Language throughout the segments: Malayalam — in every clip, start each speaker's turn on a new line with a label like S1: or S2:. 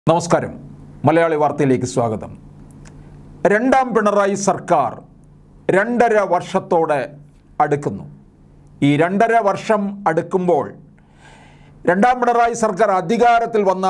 S1: നമസ്കാരം മലയാളി വാർത്തയിലേക്ക് സ്വാഗതം രണ്ടാം പിണറായി സർക്കാർ രണ്ടര വർഷത്തോടെ അടുക്കുന്നു ഈ രണ്ടര വർഷം അടുക്കുമ്പോൾ രണ്ടാം പിണറായി സർക്കാർ അധികാരത്തിൽ വന്ന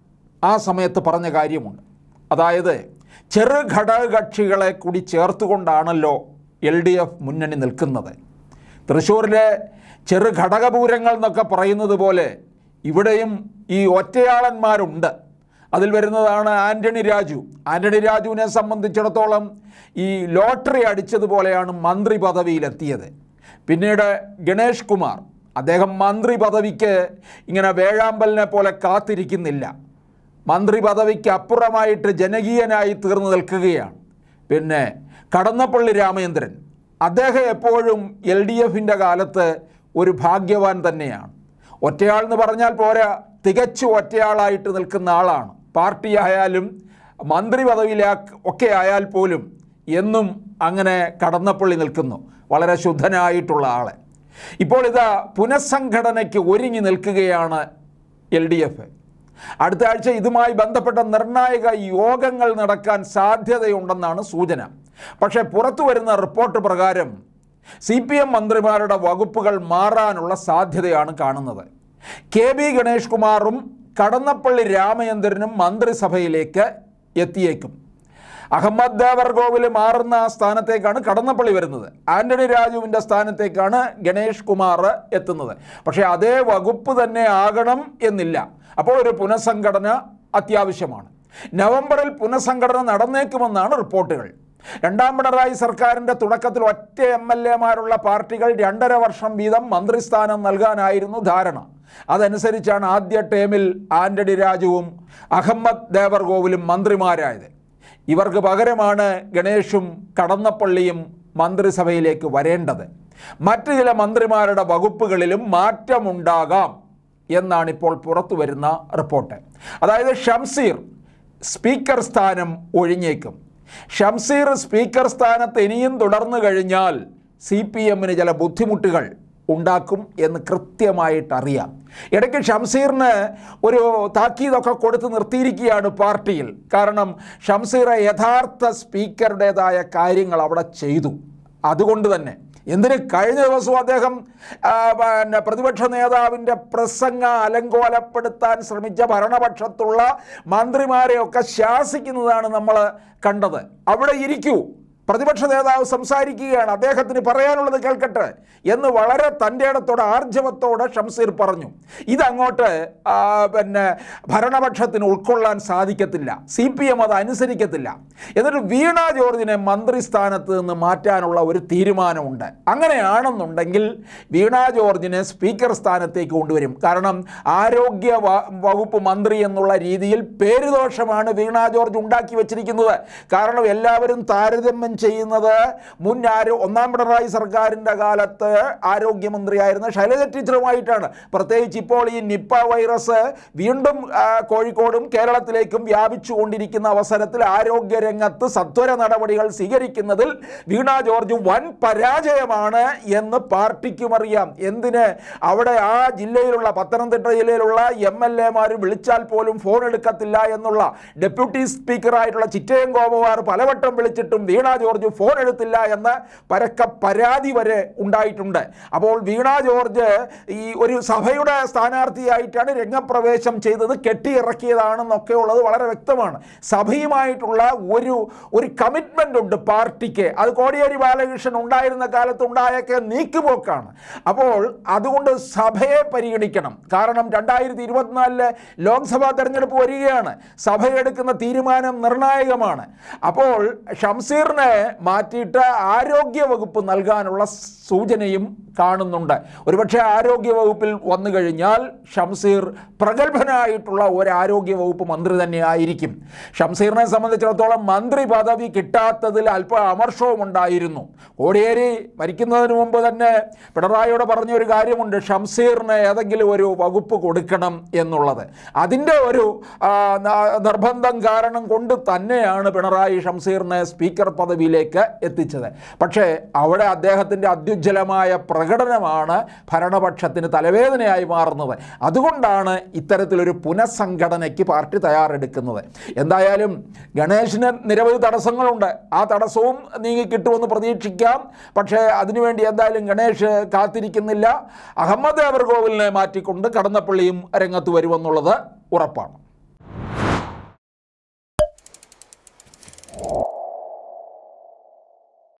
S1: ആ സമയത്ത് പറഞ്ഞ കാര്യമുണ്ട് അതായത് ചെറു ഘടകകക്ഷികളെ കൂടി ചേർത്തുകൊണ്ടാണല്ലോ എൽ ഡി എഫ് മുന്നണി നിൽക്കുന്നത് തൃശ്ശൂരിലെ ചെറു ഘടകപൂരങ്ങൾ എന്നൊക്കെ പറയുന്നത് പോലെ ഇവിടെയും ഈ ഒറ്റയാളന്മാരുണ്ട് അതിൽ വരുന്നതാണ് ആൻ്റണി രാജു ആൻ്റണി രാജുവിനെ സംബന്ധിച്ചിടത്തോളം ഈ ലോട്ടറി അടിച്ചതുപോലെയാണ് മന്ത്രി പദവിയിലെത്തിയത് പിന്നീട് ഗണേഷ് കുമാർ അദ്ദേഹം മന്ത്രി പദവിക്ക് ഇങ്ങനെ വേഴാമ്പലിനെ പോലെ കാത്തിരിക്കുന്നില്ല മന്ത്രി പദവിക്ക് അപ്പുറമായിട്ട് ജനകീയനായി തീർന്നു നിൽക്കുകയാണ് പിന്നെ കടന്നപ്പള്ളി രാമചന്ദ്രൻ അദ്ദേഹം എപ്പോഴും എൽ ഡി എഫിൻ്റെ കാലത്ത് ഒരു ഭാഗ്യവാൻ തന്നെയാണ് ഒറ്റയാൾ എന്ന് പറഞ്ഞാൽ പോരാ തികച്ചു ഒറ്റയാളായിട്ട് നിൽക്കുന്ന ആളാണ് പാർട്ടി ആയാലും മന്ത്രി പദവിയിലാ ഒക്കെ ആയാൽ പോലും എന്നും അങ്ങനെ കടന്നപ്പള്ളി നിൽക്കുന്നു വളരെ ശുദ്ധനായിട്ടുള്ള ആളെ ഇപ്പോൾ ഇതാ പുനഃസംഘടനയ്ക്ക് ഒരുങ്ങി നിൽക്കുകയാണ് എൽ ഡി എഫ് അടുത്ത ആഴ്ച ഇതുമായി ബന്ധപ്പെട്ട നിർണായക യോഗങ്ങൾ നടക്കാൻ സാധ്യതയുണ്ടെന്നാണ് സൂചന പക്ഷേ പുറത്തു വരുന്ന റിപ്പോർട്ട് പ്രകാരം സി പി എം മന്ത്രിമാരുടെ വകുപ്പുകൾ മാറാനുള്ള സാധ്യതയാണ് കാണുന്നത് കെ ബി ഗണേഷ് കുമാറും കടന്നപ്പള്ളി രാമചന്ദ്രനും മന്ത്രിസഭയിലേക്ക് എത്തിയേക്കും അഹമ്മദ് ദേവർഗോവിൽ മാറുന്ന ആ സ്ഥാനത്തേക്കാണ് കടന്നപ്പള്ളി വരുന്നത് ആന്റണി രാജുവിൻ്റെ സ്ഥാനത്തേക്കാണ് ഗണേഷ് കുമാർ എത്തുന്നത് പക്ഷേ അതേ വകുപ്പ് തന്നെ ആകണം എന്നില്ല അപ്പോൾ ഒരു പുനഃസംഘടന അത്യാവശ്യമാണ് നവംബറിൽ പുനഃസംഘടന നടന്നേക്കുമെന്നാണ് റിപ്പോർട്ടുകൾ രണ്ടാം പിണറായി സർക്കാരിൻ്റെ തുടക്കത്തിൽ ഒറ്റ എം എൽ എമാരുള്ള പാർട്ടികൾ രണ്ടര വർഷം വീതം മന്ത്രിസ്ഥാനം നൽകാനായിരുന്നു ധാരണ അതനുസരിച്ചാണ് ആദ്യ ടേമിൽ ആന്റണി രാജുവും അഹമ്മദ് ദേവർഗോവിലും മന്ത്രിമാരായത് ഇവർക്ക് പകരമാണ് ഗണേഷും കടന്നപ്പള്ളിയും മന്ത്രിസഭയിലേക്ക് വരേണ്ടത് മറ്റ് ചില മന്ത്രിമാരുടെ വകുപ്പുകളിലും മാറ്റമുണ്ടാകാം എന്നാണ് ഇപ്പോൾ പുറത്തു വരുന്ന റിപ്പോർട്ട് അതായത് ഷംസീർ സ്പീക്കർ സ്ഥാനം ഒഴിഞ്ഞേക്കും ഷംസീർ സ്പീക്കർ സ്ഥാനത്ത് ഇനിയും തുടർന്നു കഴിഞ്ഞാൽ സി പി എമ്മിന് ചില ബുദ്ധിമുട്ടുകൾ ഉണ്ടാക്കും എന്ന് കൃത്യമായിട്ട് അറിയാം ഇടയ്ക്ക് ഷംസീറിന് ഒരു താക്കീതൊക്കെ കൊടുത്ത് നിർത്തിയിരിക്കുകയാണ് പാർട്ടിയിൽ കാരണം ഷംസീറെ യഥാർത്ഥ സ്പീക്കറുടേതായ കാര്യങ്ങൾ അവിടെ ചെയ്തു അതുകൊണ്ട് തന്നെ എന്തിന് കഴിഞ്ഞ ദിവസവും അദ്ദേഹം ആ, പിന്നെ പ്രതിപക്ഷ നേതാവിൻ്റെ പ്രസംഗ അലങ്കോലപ്പെടുത്താൻ ശ്രമിച്ച ഭരണപക്ഷത്തുള്ള മന്ത്രിമാരെയൊക്കെ ശാസിക്കുന്നതാണ് നമ്മൾ കണ്ടത് അവിടെ ഇരിക്കൂ പ്രതിപക്ഷ നേതാവ് സംസാരിക്കുകയാണ് അദ്ദേഹത്തിന് പറയാനുള്ളത് കേൾക്കട്ടെ എന്ന് വളരെ തൻ്റെ ഇടത്തോടെ ആർജവത്തോടെ ഷംസീർ പറഞ്ഞു ഇതങ്ങോട്ട് ആ, പിന്നെ ഭരണപക്ഷത്തിന് ഉൾക്കൊള്ളാൻ സാധിക്കത്തില്ല സി പി എം അത് അനുസരിക്കത്തില്ല എന്നിട്ട് വീണ ജോർജിനെ മന്ത്രിസ്ഥാനത്ത് നിന്ന് മാറ്റാനുള്ള ഒരു തീരുമാനമുണ്ട് അങ്ങനെയാണെന്നുണ്ടെങ്കിൽ വീണ ജോർജിനെ സ്പീക്കർ സ്ഥാനത്തേക്ക് കൊണ്ടുവരും കാരണം ആരോഗ്യ വ- വകുപ്പ് മന്ത്രി എന്നുള്ള രീതിയിൽ പേരുദോഷമാണ് വീണ ജോർജ് ഉണ്ടാക്കി വെച്ചിരിക്കുന്നത് കാരണം എല്ലാവരും താരതമ്യം ചെയ്യുന്നത് മുൻ ആരോ ഒന്നാം പിണറായി സർക്കാരിൻ്റെ കാലത്ത് ആരോഗ്യമന്ത്രിയായിരുന്ന ശൈലജ ടീച്ചറുമായിട്ടാണ് പ്രത്യേകിച്ച് ഇപ്പോൾ ഈ നിപ്പ വൈറസ് വീണ്ടും ആ, കോഴിക്കോടും കേരളത്തിലേക്കും വ്യാപിച്ചു കൊണ്ടിരിക്കുന്ന അവസരത്തിൽ ആരോഗ്യ രംഗത്ത് സത്വര നടപടികൾ സ്വീകരിക്കുന്നതിൽ വീണ ജോർജ് വൻ പരാജയമാണ് എന്ന് പാർട്ടിക്കും അറിയാം എന്തിന് അവിടെ ആ ജില്ലയിലുള്ള പത്തനംതിട്ട ജില്ലയിലുള്ള എം എൽ എമാർ വിളിച്ചാൽ പോലും ഫോൺ എടുക്കത്തില്ല എന്നുള്ള ഡെപ്യൂട്ടി സ്പീക്കറായിട്ടുള്ള ചിറ്റയം ഗോപവാർ പലവട്ടം വിളിച്ചിട്ടും വീണ ജോർജ് ഫോൺ എടുത്തില്ല എന്ന് പരക്ക പരാതി വരെ ഉണ്ടായിട്ടുണ്ട് അപ്പോൾ വീണ ജോർജ് ഈ ഒരു സഭയുടെ സ്ഥാനാർത്ഥിയായിട്ടാണ് രംഗപ്രവേശം ചെയ്തത് കെട്ടിയിറക്കിയതാണെന്നൊക്കെ ഉള്ളത് വളരെ വ്യക്തമാണ് സഭയുമായിട്ടുള്ള ഒരു ഒരു കമ്മിറ്റ്മെൻ്റ് ഉണ്ട് പാർട്ടിക്ക് അത് കോടിയേരി ബാലകൃഷ്ണൻ ഉണ്ടായിരുന്ന കാലത്ത് ഉണ്ടായൊക്കെ നീക്കുപോക്കാണ് അപ്പോൾ അതുകൊണ്ട് സഭയെ പരിഗണിക്കണം കാരണം രണ്ടായിരത്തി ഇരുപത്തിനാലിലെ ലോക്സഭാ തെരഞ്ഞെടുപ്പ് വരികയാണ് സഭയെടുക്കുന്ന തീരുമാനം നിർണായകമാണ് അപ്പോൾ ഷംസീറിനെ മാറ്റിയിട്ട് ആരോഗ്യ വകുപ്പ് നൽകാനുള്ള സൂചനയും കാണുന്നുണ്ട് ഒരുപക്ഷെ ആരോഗ്യ വകുപ്പിൽ വന്നു കഴിഞ്ഞാൽ ഷംസീർ പ്രഗത്ഭനായിട്ടുള്ള ഒരു ആരോഗ്യ വകുപ്പ് മന്ത്രി തന്നെ ആയിരിക്കും ഷംസീറിനെ സംബന്ധിച്ചിടത്തോളം മന്ത്രി പദവി കിട്ടാത്തതിൽ അല്പ അമർഷവും ഉണ്ടായിരുന്നു കോടിയേരി മരിക്കുന്നതിന് മുമ്പ് തന്നെ പിണറായിയോട് പറഞ്ഞൊരു കാര്യമുണ്ട് ഷംസീറിന് ഏതെങ്കിലും ഒരു വകുപ്പ് കൊടുക്കണം എന്നുള്ളത് അതിൻ്റെ ഒരു ആ, ന- നിർബന്ധം കാരണം കൊണ്ട് തന്നെയാണ് പിണറായി ഷംസീറിനെ സ്പീക്കർ പദവി പദവിയിലേക്ക് എത്തിച്ചത് പക്ഷേ അവിടെ അദ്ദേഹത്തിൻ്റെ അത്യുജ്വലമായ പ്രകടനമാണ് ഭരണപക്ഷത്തിന് തലവേദനയായി മാറുന്നത് അതുകൊണ്ടാണ് ഇത്തരത്തിലൊരു പുനഃസംഘടനയ്ക്ക് പാർട്ടി തയ്യാറെടുക്കുന്നത് എന്തായാലും ഗണേഷിന് നിരവധി തടസ്സങ്ങളുണ്ട് ആ തടസ്സവും നീങ്ങി കിട്ടുമെന്ന് പ്രതീക്ഷിക്കാം പക്ഷേ അതിനുവേണ്ടി എന്തായാലും ഗണേഷ് കാത്തിരിക്കുന്നില്ല അഹമ്മദ് അവർകോവിലിനെ മാറ്റിക്കൊണ്ട് കടന്നപ്പള്ളിയും രംഗത്ത് വരുമെന്നുള്ളത് ഉറപ്പാണ്